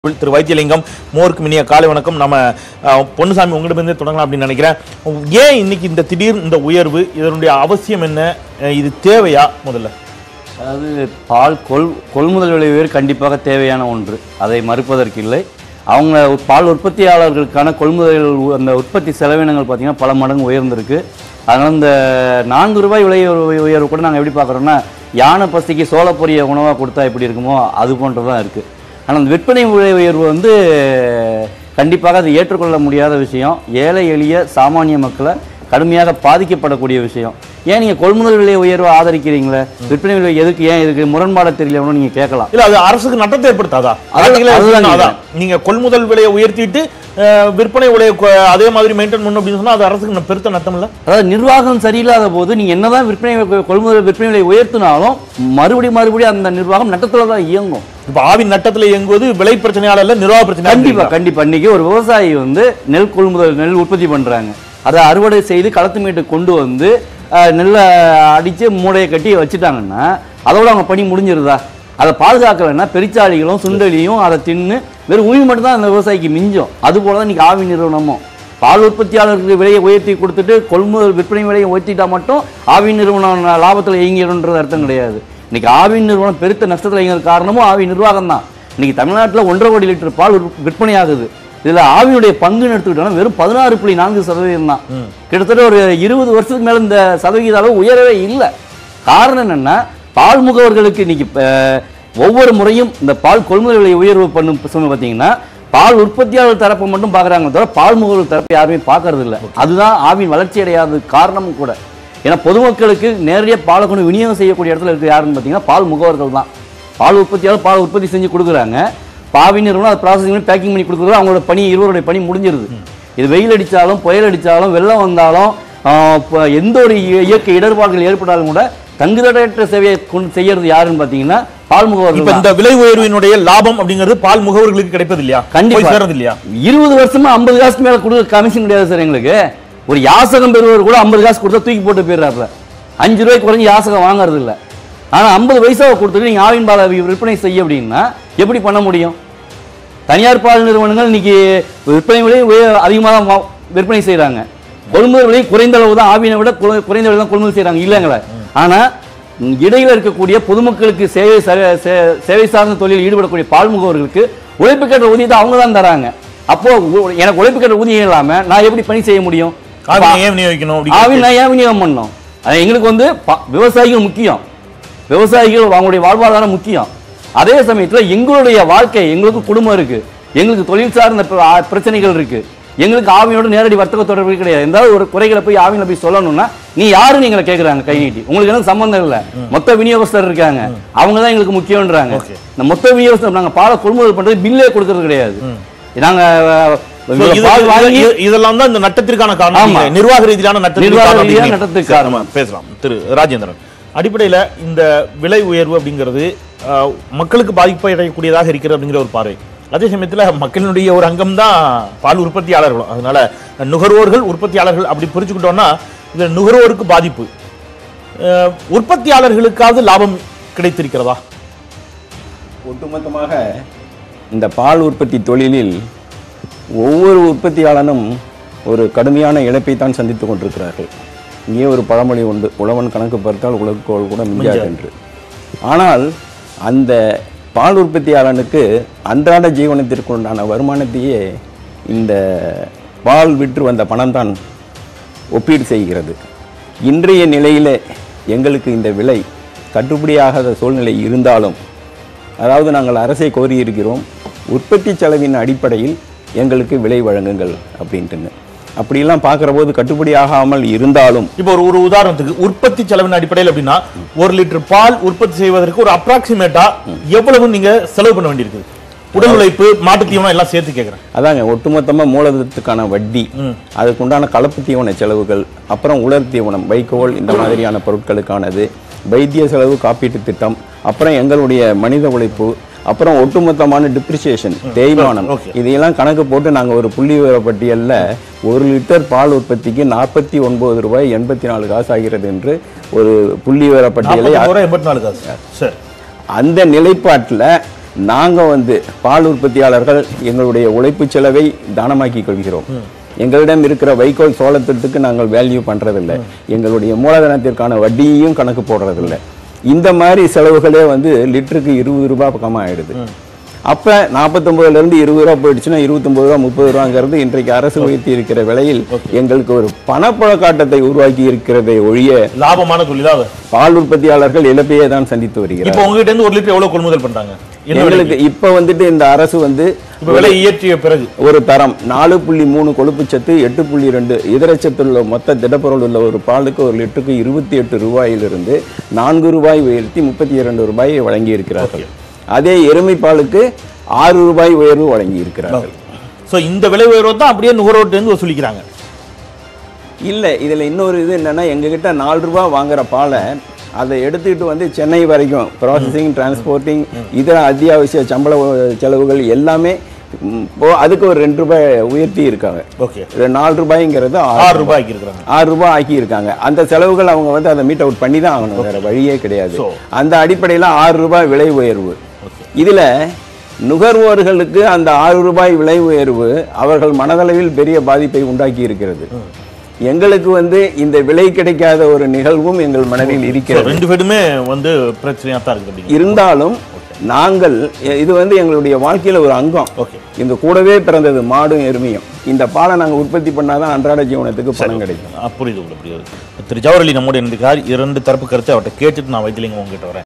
திரு வைத்தியலிங்கம் மோருக்கு மினிய காலை வணக்கம் நம்ம அஹ், பொன்னுசாமி உங்களிடமிருந்தே தொடங்கலாம் அப்படின்னு நினைக்கிறேன் ஏன் இன்னைக்கு இந்த திடீர் இந்த உயர்வு இதனுடைய அவசியம் என்ன அஹ், இது தேவையா முதல்ல அதாவது பால் கொள் கொள்முதல் விலை உயர்வு கண்டிப்பாக தேவையான ஒன்று அதை மறுப்பதற்கு இல்லை அவங்க பால் உற்பத்தியாளர்களுக்கான கொள்முதல் உ- அந்த உற்பத்தி செலவினங்கள் பார்த்தீங்கன்னா பல மடங்கு உயர்ந்திருக்கு அதனால் இந்த நான்கு ரூபாய் விலை உயர்வு உயர்வு கூட நாங்கள் எப்படி பார்க்குறோன்னா யானை பசிக்கு சோளப்பொரிய உணவாக கொடுத்தா எப்படி இருக்குமோ அது போன்று தான் இருக்குது ஆனால் அந்த விற்பனை விலை உயர்வு வந்து கண்டிப்பாக அது ஏற்றுக்கொள்ள முடியாத விஷயம் ஏழை எளிய சாமானிய மக்களை கடுமையாக பாதிக்கப்படக்கூடிய விஷயம் ஏன் நீங்கள் கொள்முதல் விலை உயர்வை ஆதரிக்கிறீங்களே விற்பனை விலை எதுக்கு ஏன் இதுக்கு முரண்பாட தெரியலன்னு நீங்கள் கேட்கலாம் இல்ல அது அரசுக்கு நட்டத்தை ஏற்படுத்தாதா அது- practical ஆ அதுதான் யோசிச்சா அதான். நீங்க கொள்முதல் விலையை உயர்த்திட்டு அஹ், விற்பனை விலையை கொ- அதே மாதிரி மெயின்டைன் பண்ணணும் அப்படின்னு சொன்னா அது அரசுக்கு ந- பெருத்த நட்டம் இல்ல அதாவது நிர்வாகம் சரியில்லாத போது நீங்கள் என்னதான் விற்பனை வி- கொள்முதல் விற்பனை விலை உயர்த்தினாலும் மறுபடியும் மறுபடியும் அந்த நிர்வாகம் நட்டத்தில் தான் இயங்கும் இப்ப ஆவின் நட்டத்துல இயங்குவது விலை பிரச்சனையால இல்ல நிர்வாக பிரச்சனை கண்டிப்பா கண்டிப்பா இன்னைக்கு ஒரு விவசாயி வந்து நெல் கொள்முதல் நெல் உற்பத்தி பண்றாங்க அதை அறுவடை செய்து களத்து மீட்டு கொண்டு வந்து அஹ், நெல்லை அடிச்சு மூடையை கட்டி வச்சுட்டாங்கன்னா அதோட அவங்க பணி முடிஞ்சிருதா அதை பாதுகாக்கலைன்னா பெருச்சாளிகளும் சுண்டலியும் அதை தின்னு வெறும் உயிர் மட்டும் தான் அந்த விவசாயிக்கு மிஞ்சும் அது போல தான் இன்னைக்கு ஆவி நிறுவனமும் பால் உற்பத்தியாளருக்கு விலையை உயர்த்தி கொடுத்துட்டு கொள்முதல் விற்பனை விலையை உயர்த்திட்டா மட்டும் ஆவின் நிறுவனம் லாபத்தில் இயங்கிடும்ன்றது அர்த்தம் கிடையாது இன்னைக்கு ஆவின் நிறுவனம் பெருத்த நஷ்டத்தில் இயங்குற காரணமும் ஆவி நிர்வாகம் தான் இன்னைக்கு தமிழ்நாட்டில் ஒன்றரை கோடி லிட்டர் பால் உற்ப- விற்பனை ஆகுது இதில் ஆவியுடைய பங்குன்னு எடுத்துக்கிட்டோம்னா வெறும் பதினாறு புள்ளி நான்கு சதவீதம் தான் கிட்டத்தட்ட ஒரு இருபது வருஷத்துக்கு மேலே இந்த சதவிகித அளவு உயரவே இல்லை காரணம் என்னன்னா பால் முகவர்களுக்கு இன்னைக்கு அஹ், ஒவ்வொரு முறையும் இந்த பால் கொள்முதல் விலை உயர்வு பண்ணும் சொல்லி பார்த்தீங்கன்னா பால் உற்பத்தியாளர் தரப்பை மட்டும் பார்க்குறாங்க தவிர பால் முகவர் தரப்பை யாருமே பார்க்கறது இல்லை அதுதான் ஆவின் வளர்ச்சி அடையாத காரணமும் கூட ஏன்னா பொதுமக்களுக்கு நேரடியாக பாலை கொண்டு விநியோகம் செய்யக்கூடிய இடத்துல இருக்க யாருன்னு பார்த்தீங்கன்னா பால் முகவர்கள் தான் பால் உற்பத்தியாளர் பால் உற்பத்தி செஞ்சு கொடுக்குறாங்க பாவி நிறுவனம் அதை ப்ராசஸிங் பண்ணி பேக்கிங் பண்ணி கொடுக்குறது அவங்களோட பணி இருவருடைய பணி முடிஞ்சிருது இது வெயில் அடித்தாலும் புயல் அடித்தாலும் வெள்ளம் வந்தாலும் ஆஹ், இப்ப எந்த ஒரு இய- இயற்கை இடர்பாடுகள் ஏற்பட்டாலும் கூட தங்குதடையற்ற சேவையை கொண்டு செய்யறது யாருன்னு பார்த்தீங்கன்னா பால் இப்ப முகவர்கள் தான். இந்த விலை உயர்வினுடைய லாபம் அப்படிங்கிறது பால் முகவர்களுக்கு கிடைப்பது இல்லையா கண்டிப்பா. போய் சேர்றது இல்லையா இருபது வருஷமா ஐம்பது காசுக்கு மேல கொடுக்க கமிஷன் கிடையாது சார் எங்களுக்கு ஒரு யாசகம் பெறுவர் கூட ஐம்பது காசு கொடுத்தா தூக்கி போட்டு போயிடுறாப்புல அஞ்சு ரூபாய்க்கு குறைஞ்சு யாசகம் வாங்குறது இல்ல ஆனா ஐம்பது பைசாவை கொடுத்துட்டு நீங்க ஆவின் பாலை விற்பனை செய்ய அப்படின்னா எப்படி பண்ண முடியும் தனியார் பால் நிறுவனங்கள் இன்னைக்கு விற்பனை விலை அதிகமாக தான் வா- விற்பனை செய்றாங்க கொள்முதல் விலை குறைந்த அளவு தான் ஆவினை விட குறை- குறைந்த விலை தான் கொள்முதல் செய்றாங்க இல்லைங்களா ஆனா ம், இடையில இருக்கக்கூடிய பொதுமக்களுக்கு சேவை ச- சே- சேவை சார்ந்த தொழிலில் ஈடுபடக்கூடிய பால் முகவர்களுக்கு உழைப்புக்கேற்ற ஊதியத்தை அவங்க தான் தராங்க அப்போ உ- எனக்கு உழைப்புக்கேற்ற ஊதியம் இல்லாம நான் எப்படி பணி செய்ய முடியும் ஆவினை ஏன் விநியோகிக்கணும் அப்படி ஆவின் நான் ஏன் விநியோகம் பண்ணோம் அது எங்களுக்கு வந்து ப- விவசாயிகள் முக்கியம் விவசாயிகள் அவங்களுடைய வாழ்வாதாரம் முக்கியம் அதே சமயத்துல எங்களுடைய வாழ்க்கை எங்களுக்கு குடும்பம் இருக்கு எங்களுக்கு தொழில் சார்ந்த பிர- ஆ- பிரச்சனைகள் இருக்கு எங்களுக்கு ஆவியோட நேரடி வர்த்தக தொடர்பு கிடையாது எந்தாவது ஒரு குறைகளை போய் ஆவியில போய் சொல்லணும்னா நீ யாருன்னு எங்களை கேக்குறாங்க கை நீட்டி உங்களுக்கு எனக்கு சம்பந்தம் இல்ல மொத்த விநியோகஸ்தர் இருக்காங்க அவங்க தான் எங்களுக்கு முக்கியம்ன்றாங்க Okay. இந்த மொத்த விநியோகஸ்தர் நாங்க பாலை கொள்முதல் பண்றது பில்லே கொடுக்கறது கிடையாது நாங்க So, அஹ், இது- பால் வாங்கி இது- இதெல்லாம் தான் இந்த நட்டத்திற்கான காரணம் ஆமா. நீங்க நிர்வாக ரீதியான நட்டத்திற்கு நிர்வாக காரணம் ரீதியான அப்படிங்கிறீங்க. நட்டத்துக்கு சரி, காரணம். நம்ம பேசலாம் திரு ராஜேந்திரன் அடிப்படையில இந்த விலை உயர்வு அப்படிங்கிறது அஹ், மக்களுக்கு பாதிப்பு அடையக்கூடியதாக இருக்கிறது அப்படிங்கிற ஒரு பார்வை அதே சமயத்துல மக்களினுடைய ஒரு அங்கம் தான் பால் உற்பத்தியாளர்களும் அதனால நுகர்வோர்கள் உற்பத்தியாளர்கள் அப்படி புரிச்சுக்கிட்டோம்னா இது நுகர்வோருக்கு பாதிப்பு அஹ், உற்பத்தியாளர்களுக்காவது லாபம் கிடைத்திருக்கிறதா ஒட்டுமொத்தமாக இந்த பால் உற்பத்தி தொழிலில் ஒவ்வொரு உற்பத்தியாளனும் ஒரு கடுமையான இழப்பை தான் சந்தித்துக் கொண்டிருக்கிறார்கள் இங்கே ஒரு பழமொழி உண்டு உழவன் கணக்கு பார்த்தால் உலகக்கோள் கூட மிஞ்சாது என்று ஆனால் அந்த பால் உற்பத்தியாளனுக்கு அன்றாட ஜீவனத்திற்கு உண்டான வருமானத்தையே இந்த பால் விற்று வந்த பணம்தான் ஒப்பீடு செய்கிறது இன்றைய நிலையிலே எங்களுக்கு இந்த விலை கட்டுப்படியாகாத சூழ்நிலை இருந்தாலும் அதாவது நாங்கள் அரசை கோரியிருக்கிறோம் உற்பத்தி செலவின் அடிப்படையில் எங்களுக்கு விலை வழங்குங்கள் அப்படின்ட்டுன்னு அப்படியெல்லாம் பார்க்குற போது கட்டுப்படி ஆகாமல் இருந்தாலும் இப்போ ஒரு ஒரு உதாரணத்துக்கு உற்பத்தி செலவின் அடிப்படையில் அப்படின்னா ஒரு லிட்டர் பால் உற்பத்தி செய்வதற்கு ஒரு அப்ராக்சிமேட்டா எவ்வளவு நீங்க செலவு பண்ண வேண்டியிருக்குது உடல் உழைப்பு மாட்டுத் தீவனம் எல்லாம் சேர்த்து கேட்குறேன் அதாங்க ஒட்டுமொத்தமாக மூலதனத்துக்கான வட்டி அதுக்குண்டான கலப்பு தீவன செலவுகள் அப்புறம் உலர் தீவனம் வைக்கோல் இந்த மாதிரியான பொருட்களுக்கானது வைத்திய செலவு காப்பீட்டு திட்டம் அப்புறம் எங்களுடைய மனித உழைப்பு அப்புறம் ஒட்டுமொத்தமான டிப்ரிசியேஷன் தேய்மானம் Okay. இதையெல்லாம் கணக்கு போட்டு நாங்கள் ஒரு புள்ளி விவர பட்டியலில் ஒரு லிட்டர் பால் உற்பத்திக்கு நாற்பத்தி ஒன்பது ரூபாய் எண்பத்தி நாலு காசு ஆகிறது என்று ஒரு புள்ளி விவர பட்டியலை எண்பத்தி நாலு காசு சரி அந்த நிலைப்பாட்டில் நாங்கள் வந்து பால் உற்பத்தியாளர்கள் எங்களுடைய உழைப்பு செலவை தானமாக்கி கொள்கிறோம் எங்களிடம் இருக்கிற வைக்கோல் சோளத்திட்டுக்கு நாங்கள் வேல்யூ பண்றதில்லை எங்களுடைய மூலதனத்திற்கான வட்டியையும் கணக்கு போடுறதில்லை இந்த மாதிரி செலவுகளே வந்து லிட்டருக்கு இருபது ரூபாய் பக்கமாக ஆயிடுது அப்ப 49 இருந்து இருபது ரூபா போயிடுச்சுன்னா இருபத்தொன்பது ரூபா முப்பது ரூபாங்கிறது இன்றைக்கு அரசு உயர்த்தி இருக்கிற விலையில் எங்களுக்கு ஒரு பணப்புழக்காட்டத்தை உருவாக்கி இருக்கிறதை ஒழிய லாபமான தொழிலா அது பால் உற்பத்தியாளர்கள் இழப்பையே தான் சந்தித்து வருகிறார் இப்போ உங்ககிட்ட இருந்து ஒரு லிட்டர் எவ்வளவு கொள்முதல் பண்றாங்க என்ன எங்களுக்கு விலைக்கு? இப்ப வந்துட்டு இந்த அரசு வந்து இப்ப விலை இயற்றிய பிறகு ஒரு தரம் நாலு புள்ளி மூணு கொழுப்புச்சத்து எட்டு புள்ளி ரெண்டு இதரச்சத்து உள்ள மொத்த திடப்பொருள் உள்ள ஒரு பாலுக்கு ஒரு லிட்டருக்கு இருபத்தி எட்டு ரூபாயிலிருந்து நான்கு ரூபாய் உயர்த்தி முப்பத்தி இரண்டு ரூபாயை வழங்கி இருக்கிறார்கள் அதே எருமை பாலுக்கு ஆறு ரூபாய் உயர்வு வழங்கி இருக்கிறார்கள் சோ இந்த விலை உயர்வு தான் அப்படியே நுகர்வோர்ட்ட இருந்து வசூலிக்கிறாங்க இல்ல இதுல இன்னொரு இது என்னன்னா எங்ககிட்ட நாலு ரூபாய் வாங்குற பாலை அதை எடுத்துக்கிட்டு வந்து சென்னை வரைக்கும் ப்ராசஸிங் டிரான்ஸ்போர்ட்டிங் இதர அத்தியாவசிய சம்பள உ- செலவுகள் எல்லாமே ம், போ- அதுக்கு ஒரு ரெண்டு ரூபாய் உயர்த்தி இருக்காங்க ஓகே இது நாலு ரூபாய்ங்கிறது ஆறு ஆறு ரூபாய்க்கு இருக்கிறாங்க ஆறு ரூபாய் ஆக்கி இருக்காங்க அந்த செலவுகள் அவங்க வந்து அதை மீட் அவுட் பண்ணி தான் ஆகணும் வேற வழியே கிடையாது So. அந்த அடிப்படையில் ஆறு ரூபாய் விலை உயர்வு இதுல நுகர்வோர்களுக்கு அந்த ஆறு ரூபாய் விலை உயர்வு அவர்கள் மனதளவில் பெரிய பாதிப்பை உண்டாக்கி இருக்கிறது எங்களுக்கு வந்து இந்த விலை கிடைக்காத ஒரு நிகழ்வும் எங்கள் மனதில் So, இருக்கிறது ரெண்டு பேருமே வந்து பிரச்சனையா தான் இருக்கு அப்படிங்க இருந்தாலும் நாங்கள் இது வந்து எங்களுடைய வாழ்க்கையில ஒரு அங்கம் ஓகே எங்க கூடவே பிறந்தது மாடும் எருமையும் இந்த பாலை நாங்க உற்பத்தி பண்ணாதான் அன்றாட ஜீவனத்துக்கு பணம் கிடைக்கும் ஆ, புரியுது உங்களுக்கு புரியுது திரு ஜவஹர்லி நம்முடைய இணைந்திருக்கிறார் இரண்டு தரப்பு கருத்தை அவர்கிட்ட கேட்டுட்டு நான் வைத்திலிங்கம் உங்ககிட்ட வரேன்